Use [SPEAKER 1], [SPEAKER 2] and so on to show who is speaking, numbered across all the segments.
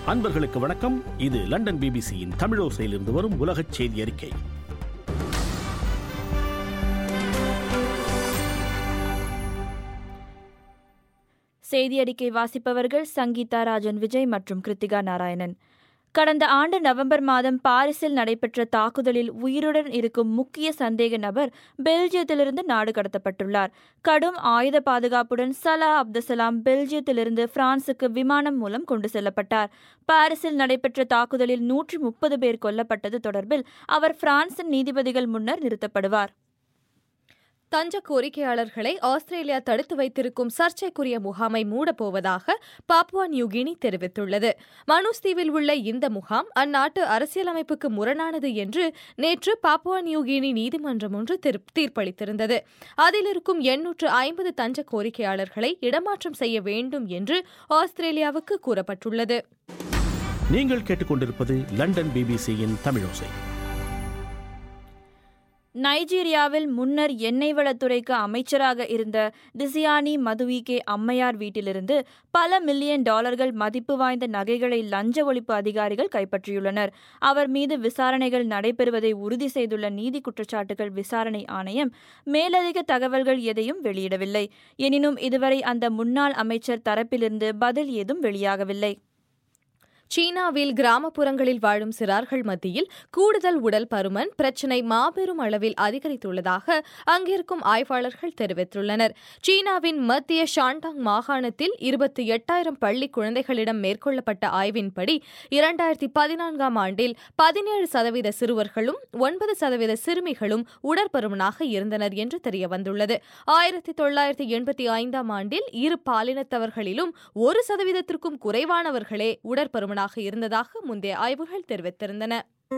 [SPEAKER 1] அன்பர்களுக்கு வணக்கம் இது லண்டன் பிபிசியின் தமிழோசையிலிருந்து வரும் உலகச் செய்தி அறிக்கை
[SPEAKER 2] செய்தி அறிக்கை வாசிப்பவர்கள் சங்கீதா ராஜன் விஜய் மற்றும் கிருத்திகா நாராயணன் கடந்த ஆண்டு நவம்பர் மாதம் பாரிஸில் நடைபெற்ற தாக்குதலில் உயிருடன் இருக்கும் முக்கிய சந்தேக நபர் பெல்ஜியத்திலிருந்து நாடு கடத்தப்பட்டுள்ளார் கடும் ஆயுத பாதுகாப்புடன் சலா அப்துசலாம் பெல்ஜியத்திலிருந்து பிரான்சுக்கு விமானம் மூலம் கொண்டு செல்லப்பட்டார் பாரிஸில் நடைபெற்ற தாக்குதலில் நூற்றி முப்பது பேர் கொல்லப்பட்டது தொடர்பில் அவர் பிரான்சின் நீதிபதிகள் முன்னர் நிறுத்தப்படுவார்
[SPEAKER 3] தஞ்ச கோரிக்கையாளர்களை ஆஸ்திரேலியா தடுத்து வைத்திருக்கும் சர்ச்சைக்குரிய முகாமை மூடப்போவதாக பாப்புவா நியூகினி தெரிவித்துள்ளது மனுஸ் தீவில் உள்ள இந்த முகாம் அந்நாட்டு அரசியலமைப்புக்கு முரணானது என்று நேற்று பாப்புவா நியூகினி நீதிமன்றம் ஒன்று தீர்ப்பளித்திருந்தது அதில் இருக்கும் எண்ணூற்று ஐம்பது தஞ்ச கோரிக்கையாளர்களை இடமாற்றம் செய்ய வேண்டும் என்று ஆஸ்திரேலியாவுக்கு கூறப்பட்டுள்ளது
[SPEAKER 1] நீங்கள் கேட்டுக்கொண்டிருப்பது லண்டன் பிபிசியின் தமிழோசை
[SPEAKER 2] நைஜீரியாவில் முன்னர் எண்ணெய் வளத்துறைக்கு அமைச்சராக இருந்த திசியானி மதுவிகே அம்மையார் வீட்டிலிருந்து பல மில்லியன் டாலர்கள் மதிப்பு வாய்ந்த நகைகளை லஞ்ச ஒழிப்பு அதிகாரிகள் கைப்பற்றியுள்ளனர் அவர் மீது விசாரணைகள் நடைபெறுவதை உறுதி செய்துள்ள நீதி குற்றச்சாட்டுகள் விசாரணை ஆணையம் மேலதிக தகவல்கள் எதையும் வெளியிடவில்லை எனினும் இதுவரை அந்த முன்னாள் அமைச்சர் தரப்பிலிருந்து பதில் ஏதும் வெளியாகவில்லை
[SPEAKER 3] சீனாவில் கிராமப்புறங்களில் வாழும் சிறார்கள் மத்தியில் கூடுதல் உடல் பருமன் பிரச்சினை மாபெரும் அளவில் அதிகரித்துள்ளதாக அங்கிருக்கும் ஆய்வாளர்கள் தெரிவித்துள்ளனர் சீனாவின் மத்திய ஷாண்டாங் மாகாணத்தில் இருபத்தி எட்டாயிரம் பள்ளி குழந்தைகளிடம் மேற்கொள்ளப்பட்ட ஆய்வின்படி இரண்டாயிரத்தி பதினான்காம் ஆண்டில் பதினேழு சதவீத சிறுவர்களும் ஒன்பது சதவீத சிறுமிகளும் உடற்பருமனாக இருந்தனர் என்று தெரியவந்துள்ளது ஆயிரத்தி தொள்ளாயிரத்தி எண்பத்தி ஐந்தாம் ஆண்டில் இரு பாலினத்தவர்களிலும் ஒரு சதவீதத்திற்கும் குறைவானவர்களே உடற்பருமனாக உள்ளதாக இருந்ததாக முந்தைய ஆய்வுகள் தெரிவித்திருந்தன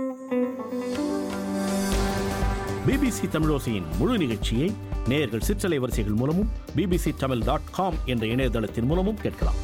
[SPEAKER 1] பிபிசி தமிழோசையின் முழு நிகழ்ச்சியை நேயர்கள் சிற்றலை வரிசைகள் மூலமும் பிபிசி தமிழ் டாட் காம் என்ற இணையதளத்தின் மூலமும் கேட்கலாம்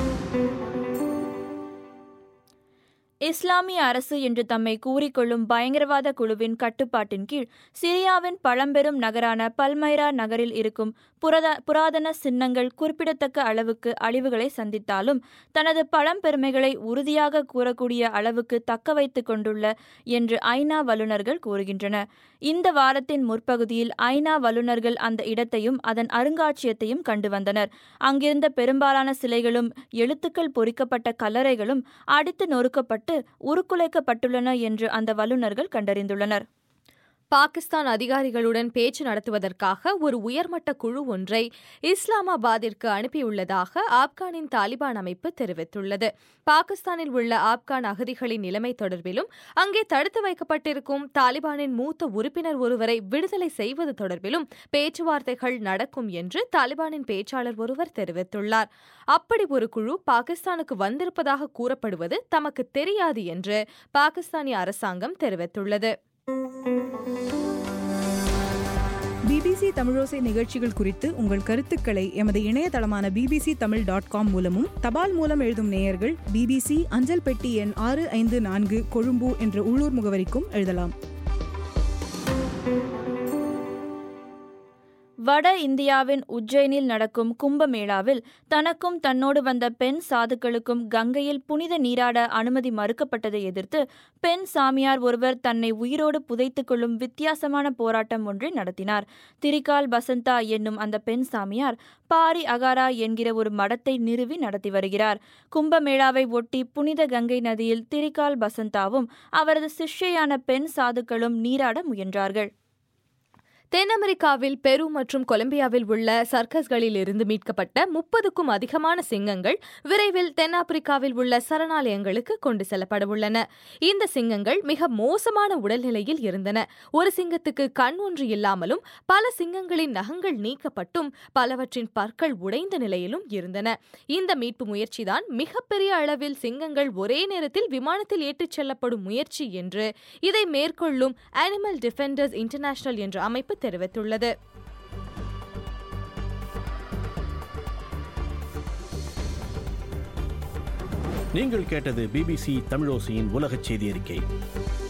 [SPEAKER 2] இஸ்லாமிய அரசு என்று தம்மை கூறிக்கொள்ளும் பயங்கரவாத குழுவின் கட்டுப்பாட்டின் கீழ் சிரியாவின் பழம்பெரும் நகரான பல்மைரா நகரில் இருக்கும் புராதன சின்னங்கள் குறிப்பிடத்தக்க அளவுக்கு அழிவுகளை சந்தித்தாலும் தனது பழம்பெருமைகளை உறுதியாக கூறக்கூடிய அளவுக்கு தக்க வைத்துக் கொண்டுள்ள என்று ஐநா வல்லுநர்கள் கூறுகின்றனர் இந்த வாரத்தின் முற்பகுதியில் ஐநா வல்லுநர்கள் அந்த இடத்தையும் அதன் அருங்காட்சியத்தையும் கண்டு வந்தனர் அங்கிருந்த பெரும்பாலான சிலைகளும் எழுத்துக்கள் பொறிக்கப்பட்ட கல்லறைகளும் அடித்து நொறுக்கப்பட்டு உருக்குலைக்கப்பட்டுள்ளன என்று அந்த வல்லுநர்கள் கண்டறிந்துள்ளனர்
[SPEAKER 3] பாகிஸ்தான் அதிகாரிகளுடன் பேச்சு நடத்துவதற்காக ஒரு உயர்மட்ட குழு ஒன்றை இஸ்லாமாபாத்திற்கு அனுப்பியுள்ளதாக ஆப்கானின் தாலிபான் அமைப்பு தெரிவித்துள்ளது பாகிஸ்தானில் உள்ள ஆப்கான் அகதிகளின் நிலைமை தொடர்பிலும் அங்கே தடுத்து வைக்கப்பட்டிருக்கும் தாலிபானின் மூத்த உறுப்பினர் ஒருவரை விடுதலை செய்வது தொடர்பிலும் பேச்சுவார்த்தைகள் நடக்கும் என்று தாலிபானின் பேச்சாளர் ஒருவர் தெரிவித்துள்ளார் அப்படி ஒரு குழு பாகிஸ்தானுக்கு வந்திருப்பதாக கூறப்படுவது தமக்கு தெரியாது என்று பாகிஸ்தானிய அரசாங்கம் தெரிவித்துள்ளது
[SPEAKER 4] பிபிசி தமிழோசை நிகழ்ச்சிகள் குறித்து உங்கள் கருத்துக்களை எமது இணையதளமான பிபிசி தமிழ் டாட் காம் மூலமும் தபால் மூலம் எழுதும் நேயர்கள் பிபிசி அஞ்சல் பெட்டி எண் ஆறு ஐந்து நான்கு கொழும்பு என்ற உள்ளூர் முகவரிக்கும் எழுதலாம்
[SPEAKER 2] வட இந்தியாவின் உஜ்ஜைனில் நடக்கும் கும்பமேளாவில் தனக்கும் தன்னோடு வந்த பெண் சாதுக்களுக்கும் கங்கையில் புனித நீராட அனுமதி மறுக்கப்பட்டதை எதிர்த்து பெண் சாமியார் ஒருவர் தன்னை உயிரோடு புதைத்துக் கொள்ளும் வித்தியாசமான போராட்டம் ஒன்றை நடத்தினார் திரிகால் பசந்தா என்னும் அந்த பெண் சாமியார் பாரி அகாரா என்கிற ஒரு மடத்தை நிறுவி நடத்தி வருகிறார் கும்பமேளாவை ஒட்டி புனித கங்கை நதியில் திரிகால் பசந்தாவும் அவரது சிஷ்யையான பெண் சாதுக்களும் நீராட முயன்றார்கள்
[SPEAKER 3] தென் அமெரிக்காவில் பெரு மற்றும் கொலம்பியாவில் உள்ள சர்க்கஸ்களில் இருந்து மீட்கப்பட்ட முப்பதுக்கும் அதிகமான சிங்கங்கள் விரைவில் தென்னாப்பிரிக்காவில் உள்ள சரணாலயங்களுக்கு கொண்டு செல்லப்பட உள்ளன இந்த சிங்கங்கள் மிக மோசமான உடல்நிலையில் இருந்தன ஒரு சிங்கத்துக்கு கண் ஒன்று இல்லாமலும் பல சிங்கங்களின் நகங்கள் நீக்கப்பட்டும் பலவற்றின் பற்கள் உடைந்த நிலையிலும் இருந்தன இந்த மீட்பு முயற்சிதான் மிகப்பெரிய அளவில் சிங்கங்கள் ஒரே நேரத்தில் விமானத்தில் ஏற்றிச் செல்லப்படும் முயற்சி என்று இதை மேற்கொள்ளும் அனிமல் டிஃபெண்டர்ஸ் இன்டர்நேஷனல் என்ற அமைப்பு தெரிவித்துள்ளது
[SPEAKER 1] நீங்கள் கேட்டது பிபிசி தமிழோசையின் உலகச் செய்தி அறிக்கை